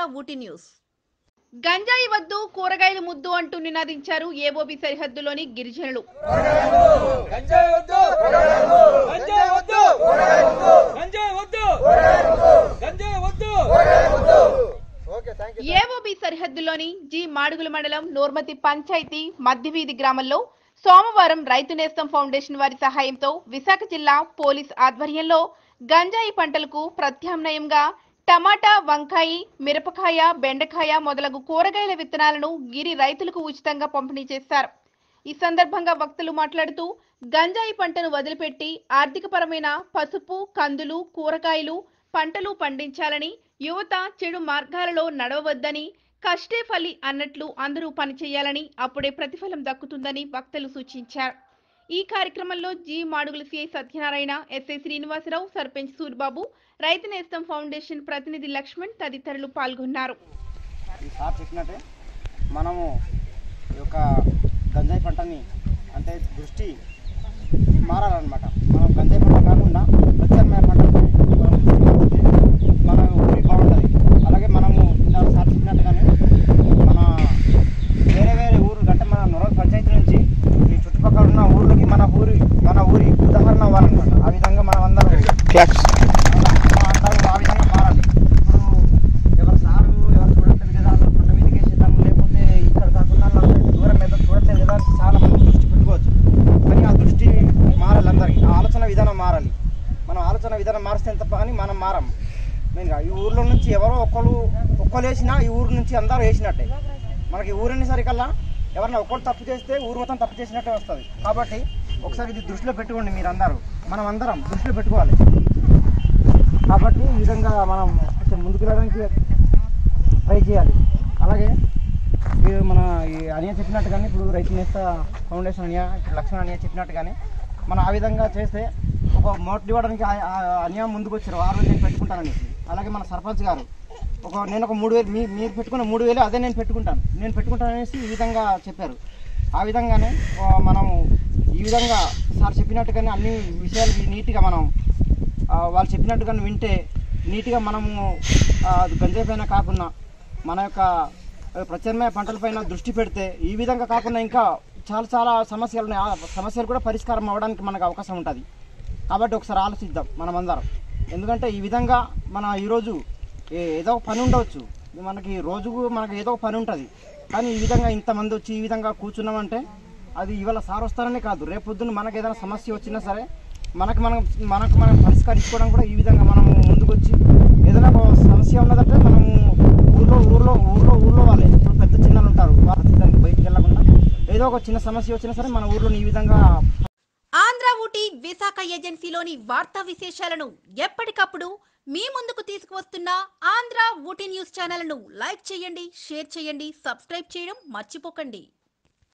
Ooty news గంజాయి వద్దు కూరగాయలు ముద్దు అంటూ నినాదించారు ఏబోబి సరిహద్దులోని గిరిజనులు గంజాయి వద్దు గంజాయి వద్దు గంజాయి వద్దు గంజాయి వద్దు ఏఓబి సరిహద్దులోని జి మాడుగుల మండలం నోర్మతి పంచాయతీ మధ్యవీధి గ్రామంలో సోమవారం రైతు నేస్తం ఫౌండేషన్ వారి సహాయంతో విశాఖ జిల్లా పోలీస్ ఆధ్వర్యంలో గంజాయి పంటలకు ప్రత్యామ్నాయంగా టమాటా వంకాయి మిరపకాయ బెండకాయ మొదలగు కూరగాయల విత్తనాలను గిరి రైతులకు ఉచితంగా పంపిణీ చేశారు ఈ సందర్భంగా వక్తలు మాట్లాడుతూ గంజాయి పంటను వదిలిపెట్టి ఆర్థికపరమైన పసుపు కందులు కూరగాయలు పంటలు పండించాలని యువత చెడు మార్గాలలో నడవవద్దని కష్టే ఫలి అన్నట్లు అందరూ పనిచేయాలని అప్పుడే ప్రతిఫలం దక్కుతుందని వక్తలు సూచించారు ఈ కార్యక్రమంలో G Madugula CI Satyanarayana SI Srinivasarao sarpanch Suribabu Rythu Nestham foundation ప్రతినిధి లక్ష్మణ్ తదితరులు పాల్గొన్నారు ఈ సార్ చెప్పినట్టే మనము ఈ యొక్క గంజాయి పంటని అంటే దృష్టి మారాలన్నమాట మనం గంజాయి పంట కాకుండా ప్రత్యామ్నాయ పంటలపై మనం దృష్టి పెడితే మన ఊరి బాగుంటుంది అలాగే మనము ఇందాక సార్ చెప్పినట్టుగానే మన వేరే వేరే ఊర్లు అంటే మన నొరవ పంచాయతీ నుంచి ఈ చుట్టుపక్కల ఉన్న ఊర్లకి మన ఊరి మన ఊరి ఉదాహరణ అవ్వాలన్నమాట ఆ విధంగా మనం అందరం అందరం ఆ విధంగా మారాలి ఇప్పుడు ఎవరు సారు ఎవరు చూడట్లేదు కదా అసలు కొండ మీదకి వేసేద్దాం లేకపోతే ఇక్కడ కాకుండా వాళ్ళంతా దూరం మీద చూడట్లేదు కదా అని చాలా మంది దృష్టి పెట్టుకోవచ్చు కానీ ఆ దృష్టి మారాలి అందరికి ఆ ఆలోచన విధానం మారాలి మనం ఆలోచన విధానం మారిస్తే తప్ప కానీ మనం మారం మెయిన్గా ఈ ఊర్లో నుంచి ఎవరో ఒక్కరు ఒక్కరు వేసినా ఈ ఊరు నుంచి అందరూ వేసినట్టే మనకి ఊరని సరికల్లా ఎవరైనా ఒక్కరు తప్పు చేస్తే ఊరు మొత్తం తప్పు చేసినట్టే వస్తుంది కాబట్టి ఒకసారి ఇది దృష్టిలో పెట్టుకోండి మీరు అందరూ మనం అందరం దృష్టిలో పెట్టుకోవాలి కాబట్టి ఈ విధంగా మనం కొంచెం ముందుకు వెళ్ళడానికి ట్రై చేయాలి అలాగే ఈ మన ఈ అనియ చెప్పినట్టుగానే ఇప్పుడు రైతు నేస్త ఫౌండేషన్ అనియ ఇప్పుడు లక్ష్మణ్ అనియ చెప్పినట్టుగానే మనం ఆ విధంగా చేస్తే ఒక మోట్లు ఇవ్వడానికి ఆ- ఆ అనియ ముందుకు వచ్చారు ఆ రోజు నేను పెట్టుకుంటాననేసి అలాగే మన సర్పంచ్ గారు ఒక నేను ఒక మూడు వేలు మీ మీరు పెట్టుకున్న మూడు వేలు అదే నేను పెట్టుకుంటాను నేను పెట్టుకుంటాననేసి ఈ విధంగా చెప్పారు ఆ విధంగానే ఆ, మనము ఈ విధంగా సార్ చెప్పినట్టుగానే అన్ని విషయాలు నీట్గా మనం ఆ, వాళ్ళు చెప్పినట్టుగా వింటే నీట్గా మనము ఆ, గంజాయి పైన కాకుండా మన యొక్క ఆ, ప్రత్యామ్నాయ పంటలపైన దృష్టి పెడితే ఈ విధంగా కాకుండా ఇంకా చాలా చాలా సమస్యలు ఉన్నాయి ఆ సమస్యలు కూడా పరిష్కారం అవ్వడానికి మనకు అవకాశం ఉంటుంది కాబట్టి ఒకసారి ఆలోచిద్దాం మనమందరం ఎందుకంటే ఈ విధంగా మన ఈరోజు ఏ- ఏదో ఒక పని ఉండవచ్చు మనకి రోజుకు మనకి ఏదో ఒక పని ఉంటుంది కానీ ఈ విధంగా ఇంతమంది వచ్చి ఈ విధంగా కూర్చున్నామంటే అది ఇవాళ సార్ వస్తారనే కాదు రేపు పొద్దున్న మనకు ఏదైనా సమస్య వచ్చినా సరే మనకు మనం మనకు మనం పరిష్కరించుకోవడం కూడా ఈ విధంగా మనము ముందుకు వచ్చి ఏదైనా ఒక సమస్య ఉన్నదంటే మనము ఊర్లో ఊర్లో ఊర్లో ఊర్లో వాళ్ళే ఇప్పుడు పెద్ద చిన్నలు ఉంటారు వాళ్ళ దానికి బయటికి వెళ్ళకుండా ఏదో ఒక చిన్న సమస్య వచ్చినా సరే మన ఊర్లో ఈ విధంగా ఆంధ్ర ఊటీ విశాఖ ఏజెన్సీలోని వార్తా విశేషాలను ఎప్పటికప్పుడు మీ ముందుకు తీసుకువస్తున్న ఆంధ్ర ఊటీ న్యూస్ ఛానల్ను లైక్ చేయండి షేర్ చేయండి సబ్స్క్రైబ్ చేయడం మర్చిపోకండి